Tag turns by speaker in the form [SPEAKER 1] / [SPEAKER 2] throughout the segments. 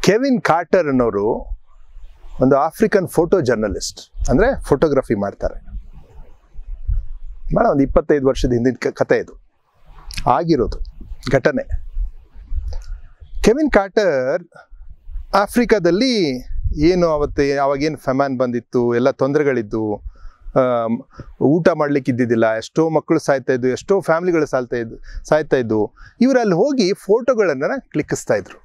[SPEAKER 1] Kevin Carter ಅನ್ನೋರು ಒಂದು African photo journalist ಅಂದರೆ ಫೋಟೋಗ್ರಫಿ ಮಾಡ್ತಾರೆ ಭಾಳ ಒಂದು ಇಪ್ಪತ್ತೈದು ವರ್ಷದ ಹಿಂದಿನ ಕ- ಕತೆ ಇದು ಆಗಿರೋದು ಘಟನೆ ಕೆವಿನ್ ಕಾರ್ಟರ್ ಆಫ್ರಿಕಾದಲ್ಲಿ ಏನು ಅವತ್ತು ಅವಾಗೇನು ಫೆಮ್ಯಾನ್ ಬಂದಿತ್ತು ಎಲ್ಲ ತೊಂದರೆಗಳಿದ್ದು ಆಮ್, ಊಟ ಮಾಡ್ಲಿಕ್ಕೆ ಇದ್ದಿದ್ದಿಲ್ಲ ಎಷ್ಟೋ ಮಕ್ಕಳು ಸಾಯ್ತಾ ಇದ್ದು ಎಷ್ಟೋ ಫ್ಯಾಮಿಲಿಗಳು ಸಾಯ್ತಾ ಇದ್ದು ಸಾಯ್ತಾ ಇದ್ದು ಇವರು ಅಲ್ಲಿ ಹೋಗಿ ಫೋಟೋಗಳನ್ನು ಕ್ಲಿಕ್ಕಿಸ್ತಾ ಇದ್ರು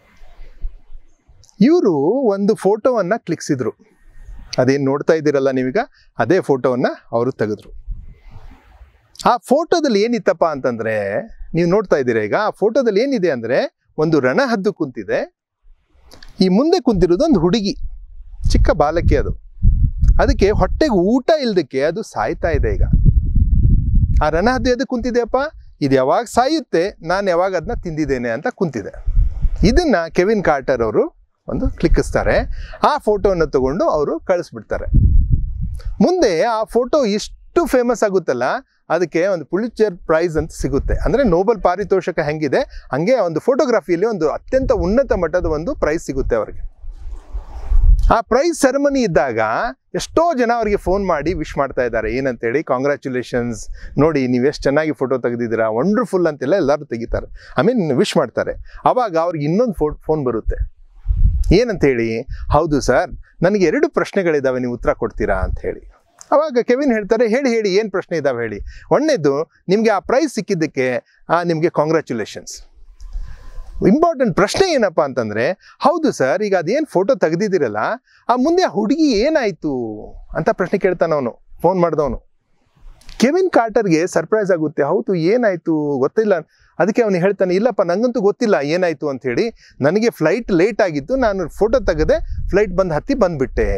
[SPEAKER 1] ಇವರು ಒಂದು ಫೋಟೋವನ್ನು ಕ್ಲಿಕ್ಸಿದ್ರು ಅದೇನು ನೋಡ್ತಾ ಇದ್ದೀರಲ್ಲ ನೀವೀಗ ಅದೇ ಫೋಟೋವನ್ನು ಅವರು ತೆಗೆದ್ರು ಆ ಫೋಟೋದಲ್ಲಿ ಏನಿತ್ತಪ್ಪ ಅಂತಂದ್ರೆ ನೀವು ನೋಡ್ತಾ ಇದ್ದೀರಾ ಈಗ ಆ ಫೋಟೋದಲ್ಲಿ ಏನಿದೆ ಅಂದ್ರೆ ಒಂದು ರಣಹದ್ದು ಕುಂತಿದೆ ಈ ಮುಂದೆ ಕುಂತಿರೋದು ಒಂದು ಹುಡುಗಿ ಚಿಕ್ಕ ಬಾಲಕಿ ಅದು ಅದಕ್ಕೆ ಹೊಟ್ಟೆಗೆ ಊಟ ಇಲ್ದಕ್ಕೆ ಅದು ಸಾಯ್ತಾ ಇದೆ ಈಗ ಆ ರಣಹದ್ದು ಎದಕ್ಕೆ ಕುಂತಿದೆಯಪ್ಪ ಇದು ಯಾವಾಗ ಸಾಯುತ್ತೆ ನಾನು ಯಾವಾಗ ಅದನ್ನ ತಿಂದಿದ್ದೇನೆ ಅಂತ ಕುಂತಿದೆ ಇದನ್ನ ಕೆವಿನ್ ಕಾರ್ಟರ್ ಅವರು ಒಂದು ಕ್ಲಿಕ್ಕಿಸ್ತಾರೆ ಆ ಫೋಟೋವನ್ನು ತಗೊಂಡು ಅವರು ಕಳಿಸ್ಬಿಡ್ತಾರೆ ಮುಂದೆ ಆ ಫೋಟೋ ಇಷ್ಟು ಫೇಮಸ್ ಆಗುತ್ತಲ್ಲ ಅದಕ್ಕೆ ಒಂದು ಪುಲಿಚರ್ ಪ್ರೈಸ್ ಅಂತ ಸಿಗುತ್ತೆ ಅಂದರೆ ನೋಬಲ್ ಪಾರಿತೋಷಕ ಹೆಂಗಿದೆ ಹಂಗೆ ಒಂದು ಫೋಟೋಗ್ರಫಿಯಲ್ಲಿ ಒಂದು ಅತ್ಯಂತ ಉನ್ನತ ಮಟ್ಟದ ಒಂದು ಪ್ರೈಸ್ ಸಿಗುತ್ತೆ ಅವರಿಗೆ ಆ ಪ್ರೈಸ್ ಸೆರೆಮನಿ ಇದ್ದಾಗ ಎಷ್ಟೋ ಜನ ಅವರಿಗೆ ಫೋನ್ ಮಾಡಿ ವಿಶ್ ಮಾಡ್ತಾ ಇದ್ದಾರೆ ಏನಂತೇಳಿ ಕಾಂಗ್ರ್ಯಾಚುಲೇಷನ್ಸ್ ನೋಡಿ ನೀವು ಎಷ್ಟು ಚೆನ್ನಾಗಿ ಫೋಟೋ ತೆಗೆದಿದ್ದೀರಾ ವಂಡರ್ಫುಲ್ ಅಂತೆಲ್ಲ ಎಲ್ಲರೂ ತೆಗಿತಾರೆ ಐ ಮೀನ್ ವಿಶ್ ಮಾಡ್ತಾರೆ ಅವಾಗ ಅವ್ರಿಗೆ ಇನ್ನೊಂದು ಫೋ ಫೋನ್ ಬರುತ್ತೆ ಏನಂತೇಳಿ ಹೌದು ಸರ್ ನನಗೆ ಎರಡು ಪ್ರಶ್ನೆಗಳಿದ್ದಾವೆ ನೀವು ಉತ್ತರ ಕೊಡ್ತೀರಾ ಅಂತ ಹೇಳಿ ಅವಾಗ ಕೆವಿನ್ ಹೇಳ್ತಾರೆ ಹೇಳಿ ಹೇಳಿ ಏನು ಪ್ರಶ್ನೆ ಇದ್ದಾವೆ ಹೇಳಿ ಒಂದನೇದು ನಿಮಗೆ ಆ ಪ್ರೈಸ್ ಸಿಕ್ಕಿದ್ದಕ್ಕೆ ನಿಮಗೆ ಕಾಂಗ್ರ್ಯಾಚುಲೇಷನ್ಸ್ ಇಂಪಾರ್ಟೆಂಟ್ ಪ್ರಶ್ನೆ ಏನಪ್ಪ ಅಂತಂದರೆ ಹೌದು ಸರ್ ಈಗ ಅದೇನು ಫೋಟೋ ತೆಗೆದಿದ್ದೀರಲ್ಲ ಆ ಮುಂದೆ ಆ ಹುಡುಗಿ ಏನಾಯಿತು ಅಂತ ಪ್ರಶ್ನೆ ಕೇಳ್ತಾನೆ ಅವನು ಫೋನ್ ಮಾಡಿದವನು ಕೆವಿನ್ ಕಾರ್ಟರ್ಗೆ ಸರ್ಪ್ರೈಸ್ ಆಗುತ್ತೆ ಹೌದು ಏನಾಯಿತು ಗೊತ್ತಿಲ್ಲ ಅದಕ್ಕೆ ಅವನು ಹೇಳ್ತಾನೆ ಇಲ್ಲಪ್ಪ ನಂಗಂತೂ ಗೊತ್ತಿಲ್ಲ ಏನಾಯಿತು ಅಂತ ಹೇಳಿ ನನಗೆ ಫ್ಲೈಟ್ ಲೇಟ್ ಆಗಿತ್ತು ನಾನು ಫೋಟೋ ತೆಗೆದೆ ಫ್ಲೈಟ್ ಬಂದು ಹತ್ತಿ ಬಂದ್ಬಿಟ್ಟೆ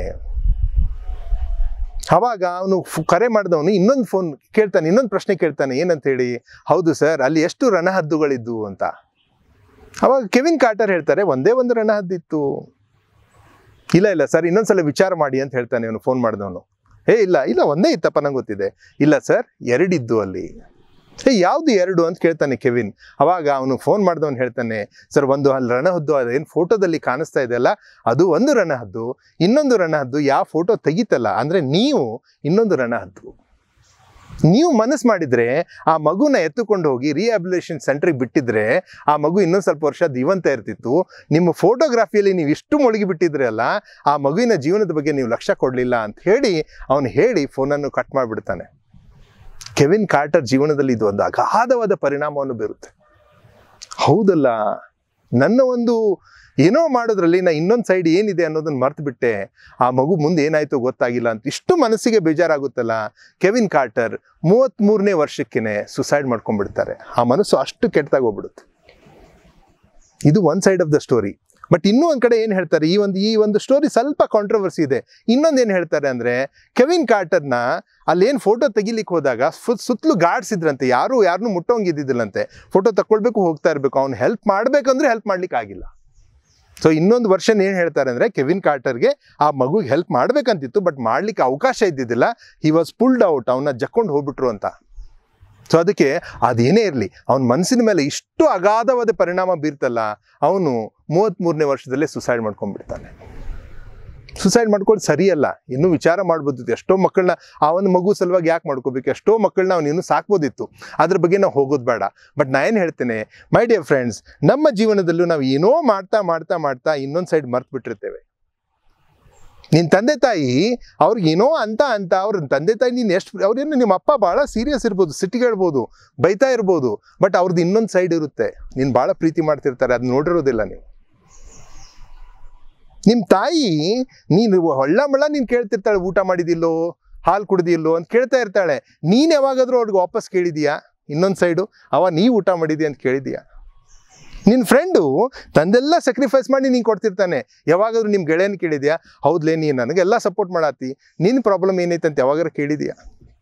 [SPEAKER 1] ಅವಾಗ ಅವನು ಕರೆ ಮಾಡಿದವನು ಇನ್ನೊಂದು ಫೋನ್ ಕೇಳ್ತಾನೆ ಇನ್ನೊಂದು ಪ್ರಶ್ನೆ ಕೇಳ್ತಾನೆ ಏನಂತ ಹೇಳಿ ಹೌದು ಸರ್ ಅಲ್ಲಿ ಎಷ್ಟು ರಣಹದ್ದುಗಳಿದ್ದು ಅಂತ ಅವಾಗ ಕೆವಿನ್ ಕಾರ್ಟರ್ ಹೇಳ್ತಾರೆ ಒಂದೇ ಒಂದು ರಣಹದ್ದಿತ್ತು ಇಲ್ಲ ಇಲ್ಲ ಸರ್ ಇನ್ನೊಂದ್ಸಲ ವಿಚಾರ ಮಾಡಿ ಅಂತ ಹೇಳ್ತಾನೆ ಅವನು ಫೋನ್ ಮಾಡಿದವನು ಏ ಇಲ್ಲ ಇಲ್ಲ ಒಂದೇ ಇತ್ತಪ್ಪ ನಂಗೆ ಗೊತ್ತಿದೆ ಇಲ್ಲ ಸರ್ ಎರಡಿದ್ದು ಅಲ್ಲಿ ಏ ಯಾವುದು ಎರಡು ಅಂತ ಕೇಳ್ತಾನೆ ಕೆವಿನ್ ಅವಾಗ ಅವನು ಫೋನ್ ಮಾಡಿದವನು ಹೇಳ್ತಾನೆ ಸರ್ ಒಂದು ಅಲ್ಲಿ ರಣಹದ್ದು ಅದೇನು ಫೋಟೋದಲ್ಲಿ ಕಾಣಿಸ್ತಾ ಇದೆಯಲ್ಲ ಅದು ಒಂದು ರಣಹದ್ದು ಇನ್ನೊಂದು ರಣಹದ್ದು ಯಾವ ಫೋಟೋ ತೆಗಿತಲ್ಲ ಅಂದರೆ ನೀವು ಇನ್ನೊಂದು ರಣಹದ್ದು ನೀವು ಮನಸ್ಸು ಮಾಡಿದ್ರೆ ಆ ಮಗುನ ಎತ್ತುಕೊಂಡು ಹೋಗಿ ರಿಹ್ಯಾಬಿಲೇಷನ್ ಸೆಂಟ್ರಿಗೆ ಬಿಟ್ಟಿದ್ರೆ ಆ ಮಗು ಇನ್ನೊಂದು ಸ್ವಲ್ಪ ವರ್ಷ ಜೀವಂತ ಇರ್ತಿತ್ತು ನಿಮ್ಮ ಫೋಟೋಗ್ರಫಿಯಲ್ಲಿ ನೀವು ಇಷ್ಟು ಮುಳುಗಿ ಬಿಟ್ಟಿದ್ರೆ ಅಲ್ಲ ಆ ಮಗುವಿನ ಜೀವನದ ಬಗ್ಗೆ ನೀವು ಲಕ್ಷ್ಯ ಕೊಡಲಿಲ್ಲ ಅಂತ ಹೇಳಿ ಅವನು ಹೇಳಿ ಫೋನನ್ನು ಕಟ್ ಮಾಡಿಬಿಡ್ತಾನೆ ಕೆವಿನ್ ಕಾರ್ಟರ್ ಜೀವನದಲ್ಲಿ ಇದು ಒಂದು ಅಗಾಧವಾದ ಪರಿಣಾಮವನ್ನು ಬೀರುತ್ತೆ ಹೌದಲ್ಲ ನನ್ನ ಒಂದು ಏನೋ ಮಾಡೋದ್ರಲ್ಲಿ ನಾ ಇನ್ನೊಂದು ಸೈಡ್ ಏನಿದೆ ಅನ್ನೋದನ್ನ ಮರ್ತು ಬಿಟ್ಟೆ ಆ ಮಗು ಮುಂದೆ ಏನಾಯ್ತು ಗೊತ್ತಾಗಿಲ್ಲ ಅಂತ ಇಷ್ಟು ಮನಸ್ಸಿಗೆ ಬೇಜಾರಾಗುತ್ತಲ್ಲ ಕೆವಿನ್ ಕಾರ್ಟರ್ ಮೂವತ್ತ್ಮೂರನೇ ವರ್ಷಕ್ಕೇನೆ ಸುಸೈಡ್ ಮಾಡ್ಕೊಂಡ್ಬಿಡ್ತಾರೆ ಆ ಮನಸ್ಸು ಅಷ್ಟು ಕೆಟ್ಟದಾಗ ಹೋಗ್ಬಿಡುತ್ತೆ ಇದು one side of the story but ಇನ್ನೂ ಒಂದು ಕಡೆ ಏನು ಹೇಳ್ತಾರೆ ಈ ಒಂದು ಈ ಒಂದು ಸ್ಟೋರಿ ಸ್ವಲ್ಪ ಕಾಂಟ್ರವರ್ಸಿ ಇದೆ ಇನ್ನೊಂದು ಏನು ಹೇಳ್ತಾರೆ ಅಂದರೆ ಕೆವಿನ್ ಕಾರ್ಟರ್ನ ಅಲ್ಲೇನು ಫೋಟೋ ತೆಗಿಲಿಕ್ಕೆ ಹೋದಾಗ ಫುಲ್ ಸುತ್ತಲೂ ಗಾರ್ಡ್ಸ್ ಇದ್ರಂತೆ ಯಾರು ಯಾರನ್ನೂ ಮುಟ್ಟೋಂಗಿದ್ದಿದ್ದಿಲ್ಲಂತೆ ಫೋಟೋ ತಗೊಳ್ಬೇಕು ಹೋಗ್ತಾ ಇರಬೇಕು ಅವ್ನು ಹೆಲ್ಪ್ ಮಾಡಬೇಕಂದ್ರೆ ಹೆಲ್ಪ್ ಮಾಡ್ಲಿಕ್ಕೆ ಆಗಿಲ್ಲ ಸೊ ಇನ್ನೊಂದು ವರ್ಷನ್ ಏನು ಹೇಳ್ತಾರೆ ಅಂದರೆ ಕೆವಿನ್ ಕಾರ್ಟರ್ಗೆ ಆ ಮಗುಗೆ ಹೆಲ್ಪ್ ಮಾಡಬೇಕಂತಿತ್ತು ಬಟ್ ಮಾಡ್ಲಿಕ್ಕೆ ಅವಕಾಶ ಇದ್ದಿದ್ದಿಲ್ಲ ಹಿ ವಾಸ್ ಪುಲ್ಡ್ ಔಟ್ ಅವನ್ನ ಜಕ್ಕೊಂಡು ಹೋಗ್ಬಿಟ್ರು ಅಂತ ಸೊ ಅದಕ್ಕೆ ಅದೇನೇ ಇರಲಿ ಅವನ ಮನಸ್ಸಿನ ಮೇಲೆ ಇಷ್ಟು ಅಗಾಧವಾದ ಪರಿಣಾಮ ಬೀರ್ತಲ್ಲ ಅವನು ಮೂವತ್ತ್ಮೂರನೇ ವರ್ಷದಲ್ಲೇ ಸುಸೈಡ್ ಮಾಡ್ಕೊಂಡ್ಬಿಡ್ತಾನೆ ಸುಸೈಡ್ ಮಾಡ್ಕೊಂಡು ಸರಿಯಲ್ಲ ಇನ್ನೂ ವಿಚಾರ ಮಾಡ್ಬೋದಿತ್ತು ಎಷ್ಟೋ ಮಕ್ಕಳನ್ನ ಆ ಒಂದು ಮಗು ಸಲುವಾಗಿ ಯಾಕೆ ಮಾಡ್ಕೋಬೇಕು ಎಷ್ಟೋ ಮಕ್ಕಳನ್ನ ಅವ್ನು ಇನ್ನೂ ಸಾಕ್ಬೋದಿತ್ತು ಅದ್ರ ಬಗ್ಗೆ ನಾವು ಹೋಗೋದು ಬೇಡ ಬಟ್ ನಾ ಏನು ಹೇಳ್ತೇನೆ ಮೈ ಡಿಯರ್ ಫ್ರೆಂಡ್ಸ್ ನಮ್ಮ ಜೀವನದಲ್ಲೂ ನಾವು ಏನೋ ಮಾಡ್ತಾ ಮಾಡ್ತಾ ಮಾಡ್ತಾ ಇನ್ನೊಂದು ಸೈಡ್ ಮರ್ತು ಬಿಟ್ಟಿರ್ತೇವೆ ನಿನ್ನ ತಂದೆ ತಾಯಿ ಅವ್ರಿಗೆ ಏನೋ ಅಂತ ಅಂತ ಅವ್ರ ತಂದೆ ತಾಯಿ ನೀನು ಎಷ್ಟು ಅವ್ರೇನು ನಿಮ್ಮ ಅಪ್ಪ ಭಾಳ ಸೀರಿಯಸ್ ಇರ್ಬೋದು ಸಿಟ್ಟಿಗೇಳ್ಬೋದು ಬೈತಾ ಇರ್ಬೋದು ಬಟ್ ಅವ್ರದ್ದು ಇನ್ನೊಂದು ಸೈಡ್ ಇರುತ್ತೆ ನೀನು ಭಾಳ ಪ್ರೀತಿ ಮಾಡ್ತಿರ್ತಾರೆ ಅದು ನೋಡಿರೋದಿಲ್ಲ ನೀವು ನಿಮ್ಮ ತಾಯಿ ನೀನು ಹೊಳ್ಳ ಮಳ್ಳ ನೀನು ಕೇಳ್ತಿರ್ತಾಳೆ ಊಟ ಮಾಡಿದಿಲ್ಲೋ ಹಾಲು ಕುಡ್ದಿಲ್ಲೋ ಅಂತ ಕೇಳ್ತಾ ಇರ್ತಾಳೆ ನೀನು ಯಾವಾಗಾದ್ರೂ ಅವ್ರಿಗೆ ವಾಪಸ್ ಕೇಳಿದೀಯಾ ಇನ್ನೊಂದು ಸೈಡು ಅವ ನೀವು ಊಟ ಮಾಡಿದ್ಯಾ ಅಂತ ಕೇಳಿದೀಯಾ ನಿನ್ನ ಫ್ರೆಂಡು ತಂದೆಲ್ಲ ಸ್ಯಾಕ್ರಿಫೈಸ್ ಮಾಡಿ ನೀನು ಕೊಡ್ತಿರ್ತಾನೆ ಯಾವಾಗಾದ್ರೂ ನಿಮ್ಮ ಗೆಳೆಯನ ಕೇಳಿದ್ಯಾ ಹೌದ್ಲೇ ನೀನು ನನಗೆಲ್ಲ ಸಪೋರ್ಟ್ ಮಾಡತ್ತಿ ನಿನ್ನ ಪ್ರಾಬ್ಲಮ್ ಏನೈತೆ ಅಂತ ಯಾವಾಗಾದ್ರೂ ಕೇಳಿದ್ಯಾ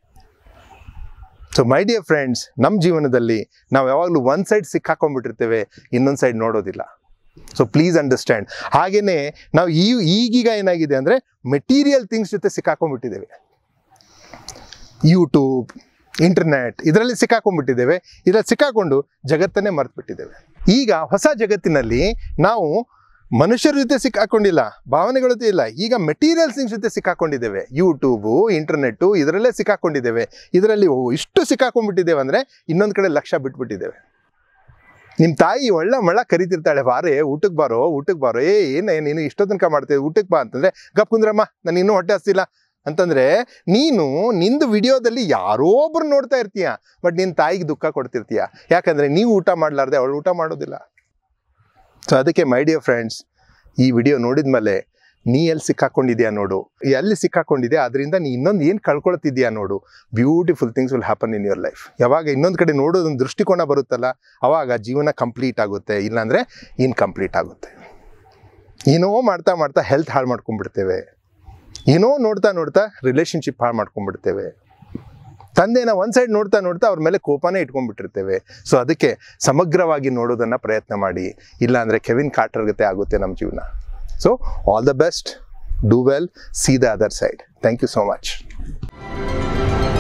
[SPEAKER 1] ಸೊ ಮೈ ಡಿಯರ್ ಫ್ರೆಂಡ್ಸ್ ನಮ್ಮ ಜೀವನದಲ್ಲಿ ನಾವು ಯಾವಾಗಲೂ ಒಂದು ಸೈಡ್ ಸಿಕ್ಕಾಕೊಂಡ್ಬಿಟ್ಟಿರ್ತೇವೆ ಇನ್ನೊಂದು ಸೈಡ್ ನೋಡೋದಿಲ್ಲ ಸೊ ಪ್ಲೀಸ್ ಅಂಡರ್ಸ್ಟ್ಯಾಂಡ್ ಹಾಗೆಯೇ ನಾವು ಈ ಈಗೀಗ ಏನಾಗಿದೆ ಅಂದರೆ ಮೆಟೀರಿಯಲ್ ಥಿಂಗ್ಸ್ ಜೊತೆ ಸಿಕ್ಕಾಕೊಂಡ್ಬಿಟ್ಟಿದ್ದೇವೆ ಯೂಟ್ಯೂಬ್ ಇಂಟರ್ನೆಟ್ ಇದರಲ್ಲಿ ಸಿಕ್ಕಾಕೊಂಡ್ಬಿಟ್ಟಿದ್ದೇವೆ ಇದರಲ್ಲಿ ಸಿಕ್ಕಾಕೊಂಡು ಜಗತ್ತನ್ನೇ ಮರೆತುಬಿಟ್ಟಿದ್ದೇವೆ ಈಗ ಹೊಸ ಜಗತ್ತಿನಲ್ಲಿ ನಾವು ಮನುಷ್ಯರ ಜೊತೆ ಸಿಕ್ಕಾಕೊಂಡಿಲ್ಲ ಭಾವನೆಗಳ ಜೊತೆ ಇಲ್ಲ ಈಗ ಮೆಟೀರಿಯಲ್ಸ್ ಜೊತೆ ಸಿಕ್ಕಾಕೊಂಡಿದ್ದೇವೆ ಯೂಟ್ಯೂಬು ಇಂಟರ್ನೆಟ್ಟು ಇದರಲ್ಲೇ ಸಿಕ್ಕಾಕೊಂಡಿದ್ದೇವೆ ಇದರಲ್ಲಿ ಓ ಇಷ್ಟು ಸಿಕ್ಕಾಕೊಂಡ್ಬಿಟ್ಟಿದ್ದೇವೆ ಅಂದರೆ ಇನ್ನೊಂದು ಕಡೆ ಲಕ್ಷ ಬಿಟ್ಬಿಟ್ಟಿದ್ದೇವೆ ನಿಮ್ಮ ತಾಯಿ ಒಳ್ಳೆ ಮಳ್ಳ ಕರಿತಿರ್ತಾಳೆ ಬಾರೆ ಊಟಕ್ಕೆ ಬಾರೋ ಊಟಕ್ಕೆ ಬಾರೋ ಏ ಏನೇ ನೀನು ಇಷ್ಟೋ ತನಕ ಮಾಡ್ತೇವೆ ಊಟಕ್ಕೆ ಬಾ ಅಂತಂದ್ರೆ ಗಪ್ ಕುಂದ್ರಮ್ಮ ನಾನು ಇನ್ನೂ ಹೊಟ್ಟೆ ಹಸ್ತಿಲ್ಲ ಅಂತಂದ್ರೆ ನೀನು ನಿಂದು ವಿಡಿಯೋದಲ್ಲಿ ಯಾರೋ ಒಬ್ರು ನೋಡ್ತಾ ಇರ್ತೀಯ ಬಟ್ ನಿನ್ನ ತಾಯಿಗೆ ದುಃಖ ಕೊಡ್ತಿರ್ತೀಯ ಯಾಕಂದ್ರೆ ನೀವು ಊಟ ಮಾಡಲಾರ್ದೆ ಅವಳು ಊಟ ಮಾಡೋದಿಲ್ಲ ಸೊ ಅದಕ್ಕೆ ಮೈ ಡಿಯರ್ ಫ್ರೆಂಡ್ಸ್ ಈ ವಿಡಿಯೋ ನೋಡಿದ್ಮೇಲೆ ನೀ ಎಲ್ಲಿ ಸಿಕ್ಕಾಕೊಂಡಿದ್ಯಾ ನೋಡು ಎಲ್ಲಿ ಸಿಕ್ಕಾಕೊಂಡಿದ್ಯಾ ಅದರಿಂದ ನೀ ಇನ್ನೊಂದು ಏನು ಕಳ್ಕೊಳ್ತಿದ್ಯಾ ನೋಡು beautiful things will happen in your life ಯಾವಾಗ ಇನ್ನೊಂದು ಕಡೆ ನೋಡೋದೊಂದು ದೃಷ್ಟಿಕೋನ ಬರುತ್ತಲ್ಲ ಅವಾಗ ಜೀವನ ಕಂಪ್ಲೀಟ್ ಆಗುತ್ತೆ ಇಲ್ಲಾಂದರೆ ಇನ್ಕಂಪ್ಲೀಟ್ ಆಗುತ್ತೆ ಏನೋ ಮಾಡ್ತಾ ಮಾಡ್ತಾ ಹೆಲ್ತ್ ಹಾಳು ಮಾಡ್ಕೊಂಡ್ಬಿಡ್ತೇವೆ ಏನೋ ನೋಡ್ತಾ ನೋಡ್ತಾ ರಿಲೇಷನ್ಶಿಪ್ ಹಾಳು ಮಾಡ್ಕೊಂಡ್ಬಿಡ್ತೇವೆ ತಂದೆನ ಒಂದು ಸೈಡ್ ನೋಡ್ತಾ ನೋಡ್ತಾ ಅವ್ರ ಮೇಲೆ ಕೋಪನೇ ಇಟ್ಕೊಂಡ್ಬಿಟ್ಟಿರ್ತೇವೆ ಸೊ ಅದಕ್ಕೆ ಸಮಗ್ರವಾಗಿ ನೋಡೋದನ್ನು ಪ್ರಯತ್ನ ಮಾಡಿ ಇಲ್ಲಾಂದರೆ ಕೆವಿನ್ ಕಾಟರ್ ಗತೆ ಆಗುತ್ತೆ ನಮ್ಮ ಜೀವನ so all the best do well see the other side thank you so much